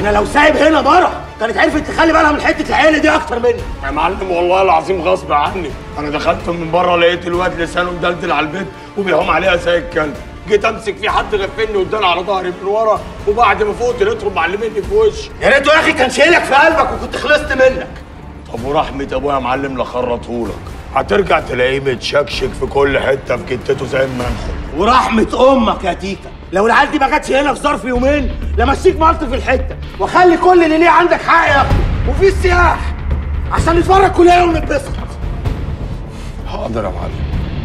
انا لو سايب هنا بره كانت عرفت تخلي بالها من حته العيله دي اكتر مني يا معلم والله العظيم غصب عني انا دخلت من بره لقيت الواد لسانه مدلدل على البيت وبيهوم عليها زي الكلب جيت امسك في حد غفلني واداني على ظهري من ورا وبعد ما فوقت لقيتهم معلميني في وشي يا ريته يا اخي كان شايلك في قلبك وكنت خلصت منك طب ورحمة ابويا يا معلم لخرطهولك هترجع تلاقيه متشكشك في كل حتة في جتته زي المنخل ورحمه امك يا تيتا لو العيال دي ما جاتش هنا في ظرف يومين لمسيك مالت في الحته واخلي كل اللي ليه عندك حق ياخده وفي السياح عشان نتفرج كل يوم ونتبسط حاضر يا معلم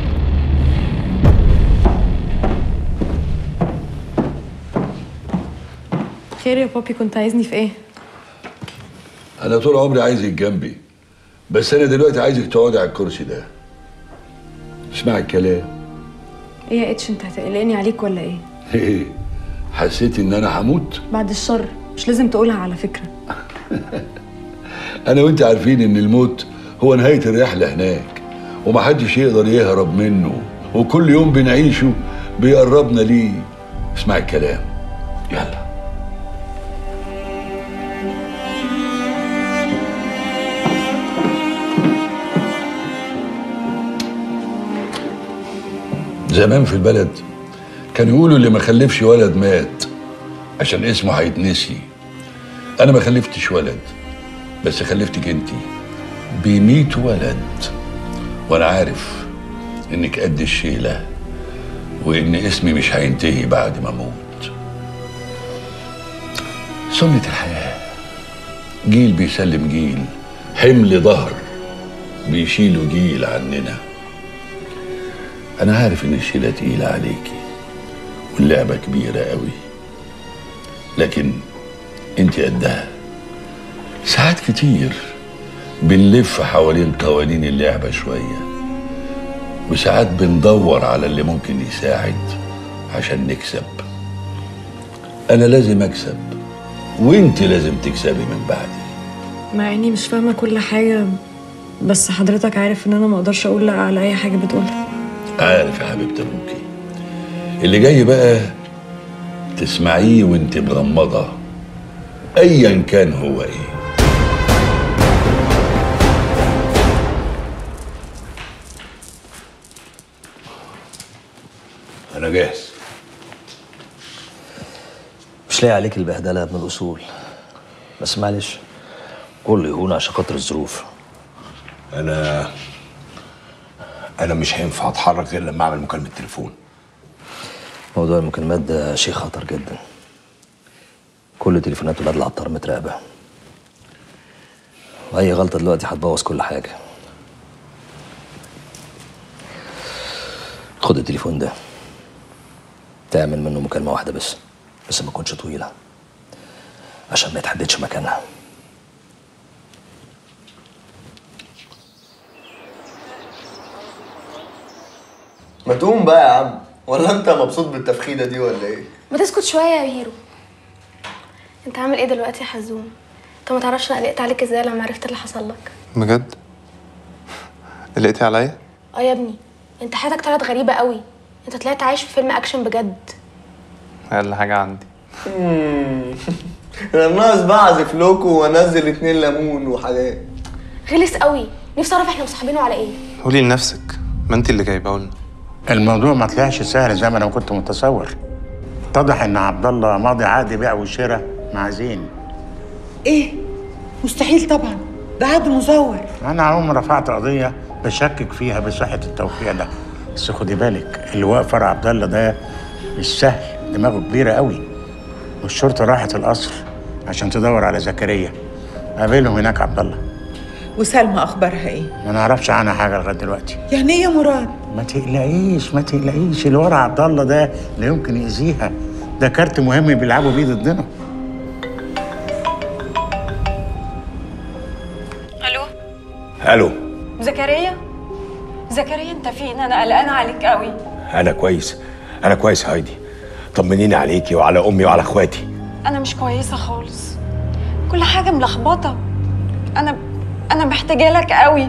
خير يا بابي كنت عايزني في ايه؟ انا طول عمري عايزك جنبي بس انا دلوقتي عايزك تقعدي على الكرسي ده اسمعي الكلام ايه يا اتش انت هتقلقني عليك ولا ايه؟ ايه حسيتي ان انا هموت بعد الشر مش لازم تقولها على فكرة انا وانت عارفين ان الموت هو نهايه الرحله هناك ومحدش يقدر يهرب منه وكل يوم بنعيشه بيقربنا ليه اسمعي الكلام يلا زمان في البلد كانوا يقولوا اللي ما خلفش ولد مات عشان اسمه هيتنسي انا ما خلفتش ولد بس خلفتك انت بميت ولد وانا عارف انك قد الشيله وان اسمي مش هينتهي بعد ما اموت سنه الحياه جيل بيسلم جيل حمل ظهر بيشيلوا جيل عننا انا عارف ان الشيله تقيله عليكي واللعبه كبيره قوي لكن انت قدها ساعات كتير بنلف حوالين قوانين اللعبة شوية وساعات بندور على اللي ممكن يساعد عشان نكسب أنا لازم أكسب وأنت لازم تكسبي من بعدي مع اني مش فاهمة كل حاجة بس حضرتك عارف ان انا ما اقدرش اقول لا على اي حاجة بتقولها عارف يا حبيبة أبوكي اللي جاي بقى تسمعيه وانت مغمضة أيا كان هو إيه أنا جاهز مش لاقي عليك البهدله يا ابن الاصول بس معلش كله يهون عشان خاطر الظروف انا انا مش هينفع اتحرك غير لما اعمل مكالمه تليفون موضوع المكالمات ده شيء خطر جدا كل تليفونات ولاد العطار متراقبه واي غلطه دلوقتي هتبوظ كل حاجه خد التليفون ده تعمل منه مكالمه واحده بس بس ما تكونش طويله عشان ما يتحددش مكانها ما تقوم بقى يا عم ولا انت مبسوط بالتفخيده دي ولا ايه ما تسكت شويه يا هيرو انت عامل ايه دلوقتي يا حزوم انت ما تعرفش انا قلقت عليك ازاي لما عرفت اللي حصل لك بجد لقيتي عليا اه يا ابني انت حياتك طلعت غريبه قوي انت طلعت عايش في فيلم اكشن بجد اقل حاجه عندي انا ناقص بقى اعزف لكم وانزل اتنين ليمون وحاجات غلس قوي نفسي اعرف احنا مصاحبينه على ايه قولي لنفسك ما انت اللي جايبه لنا الموضوع ما طلعش سهل زي ما انا كنت متصور اتضح ان عبد الله ماضي عقد بيع وشراء مع زين ايه مستحيل طبعا ده عقد مزور انا عمري رفعت قضيه بشكك فيها بصحه التوقيع ده بس خدي بالك اللي واقف ورا عبد الله ده مش سهل دماغه كبيره قوي والشرطه راحت القصر عشان تدور على زكريا قابلهم هناك عبد الله وسلمى اخبارها ايه ما نعرفش عنها حاجه لغايه دلوقتي يعني ايه يا مراد ما تقلقيش ما تقلقيش اللي ورا عبد الله ده لا يمكن يأذيها ده كارت مهم بيلعبوا بيه ضدنا الو الو زكريا زكريا انت فين انا قلقانه عليك قوي انا كويس انا كويس هايدي طمنيني عليكي وعلى امي وعلى اخواتي انا مش كويسه خالص كل حاجه ملخبطه انا انا محتاجه لك قوي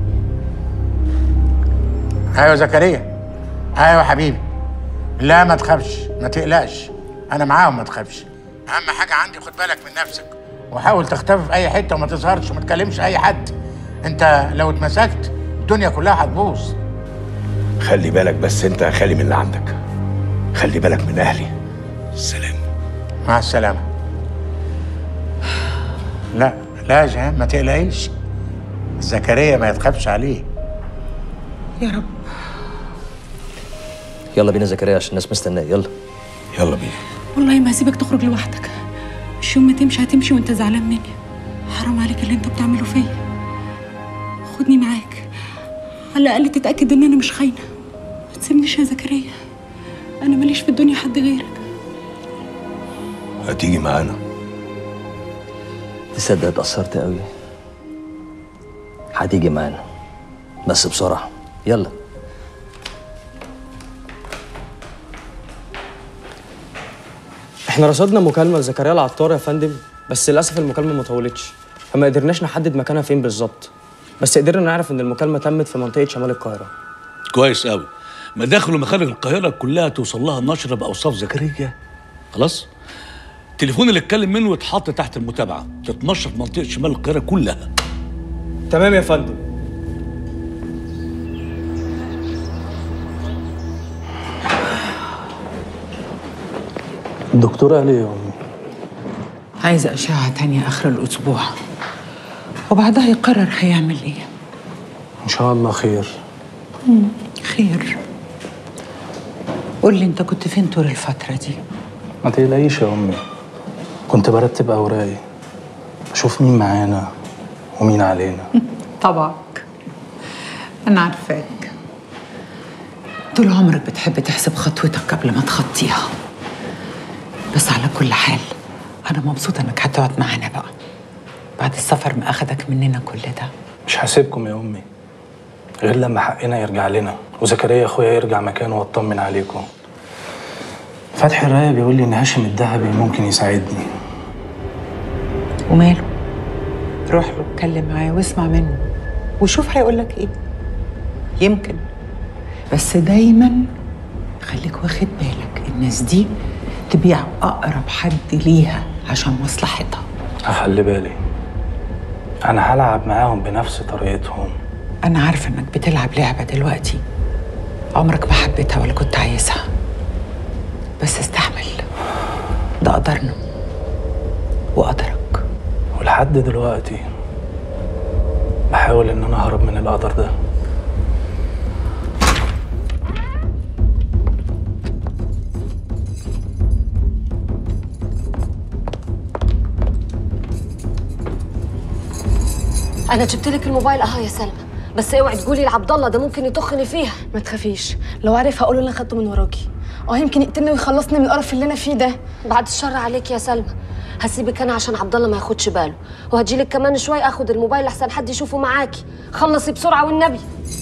ايوه زكريا ايوه حبيبي لا ما تخافش ما تقلقش انا معاهم ما تخافش اهم حاجه عندي خد بالك من نفسك وحاول تختفي في اي حته وما تظهرش وما تكلمش اي حد انت لو اتمسكت الدنيا كلها هتبوظ خلي بالك بس انت يا خالي من اللي عندك خلي بالك من اهلي سلام مع السلامه لا لا يا جهان ما تقلقيش زكريا ما يتخافش عليه يا رب يلا بينا زكريا عشان الناس مستنيه يلا يلا بينا والله ما هسيبك تخرج لوحدك مش يوم ما تمشي هتمشي وانت زعلان مني حرام عليك اللي انت بتعمله فيا خدني معاك على الاقل تتاكد ان انا مش خاينه ما تسيبنيش يا زكريا انا ماليش في الدنيا حد غيرك هتيجي معانا تصدق اتأثرت قوي هتيجي معانا بس بسرعة يلا احنا رصدنا مكالمة لزكريا العطار يا فندم بس للأسف المكالمة ما طولتش فما قدرناش نحدد مكانها فين بالظبط بس قدرنا نعرف إن المكالمة تمت في منطقة شمال القاهرة كويس قوي مداخل ومخارج القاهره كلها توصل لها النشره باوصاف زكريا خلاص التليفون اللي اتكلم منه يتحط تحت المتابعه تتنشر في منطقه شمال القاهره كلها تمام يا فندم الدكتور قال ايه يا امي عايزه اشعه تانية اخر الاسبوع وبعدها يقرر هيعمل ايه ان شاء الله خير مم. خير قول لي انت كنت فين طول الفتره دي ما تقلقيش يا امي كنت برتب اوراقي اشوف مين معانا ومين علينا طبعك انا عارفاك طول عمرك بتحب تحسب خطوتك قبل ما تخطيها بس على كل حال انا مبسوطه انك هتقعد معانا بقى بعد السفر ما اخدك مننا كل ده مش هسيبكم يا امي غير لما حقنا يرجع لنا وزكريا اخويا يرجع مكانه واطمن عليكم فتحي الرايه بيقول لي ان هاشم الذهبي ممكن يساعدني وماله روح له اتكلم معاه واسمع منه وشوف هيقول لك ايه يمكن بس دايما خليك واخد بالك الناس دي تبيع اقرب حد ليها عشان مصلحتها هخلي بالي انا هلعب معاهم بنفس طريقتهم انا عارفه انك بتلعب لعبه دلوقتي عمرك ما حبيتها ولا كنت عايزها بس استحمل ده قدرنا وقدرك ولحد دلوقتي بحاول ان انا اهرب من القدر ده انا جبت لك الموبايل اهو يا سلمى بس اوعي تقولي لعبد الله ده ممكن يطخني فيها ما تخافيش لو عرف هقول له انا خدته من وراكي اه يمكن يقتلني ويخلصني من القرف اللي انا فيه ده بعد الشر عليك يا سلمى هسيبك انا عشان عبد الله ما ياخدش باله وهجيلك كمان شوي اخد الموبايل احسن حد يشوفه معاكي خلصي بسرعه والنبي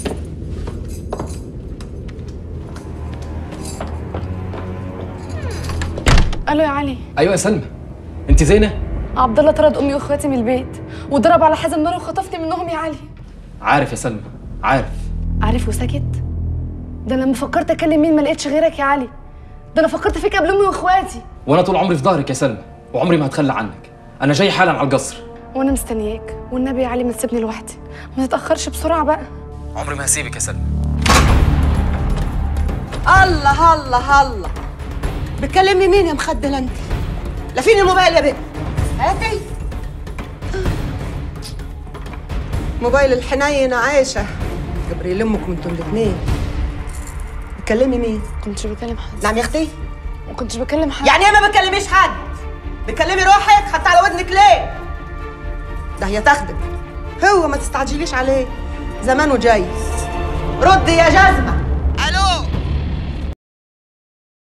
الو يا علي ايوه يا سلمى انت زينه عبد الله طرد امي واخواتي من البيت وضرب على حازم نار وخطفني منهم يا علي عارف يا سلمى عارف عارف وسكت ده أنا لما فكرت اكلم مين ما لقيتش غيرك يا علي ده انا فكرت فيك قبل امي واخواتي وانا طول عمري في ظهرك يا سلمى وعمري ما هتخلى عنك انا جاي حالا على القصر وانا مستنياك والنبي يا علي ما تسيبني لوحدي ما تتاخرش بسرعه بقى عمري ما هسيبك يا سلمى الله الله الله بتكلمني مين يا مخدله انت لا فين الموبايل يا بنت هاتي موبايل الحنين عايشه جبريل امكم انتوا الاثنين بتكلمي مين كنتش بكلم حد نعم يا اختي ما كنتش بكلم حد يعني ايه ما بتكلميش حد بتكلمي روحك حتى على ودنك ليه ده هي تاخدك هو ما تستعجليش عليه زمانه جاي ردي يا جزمه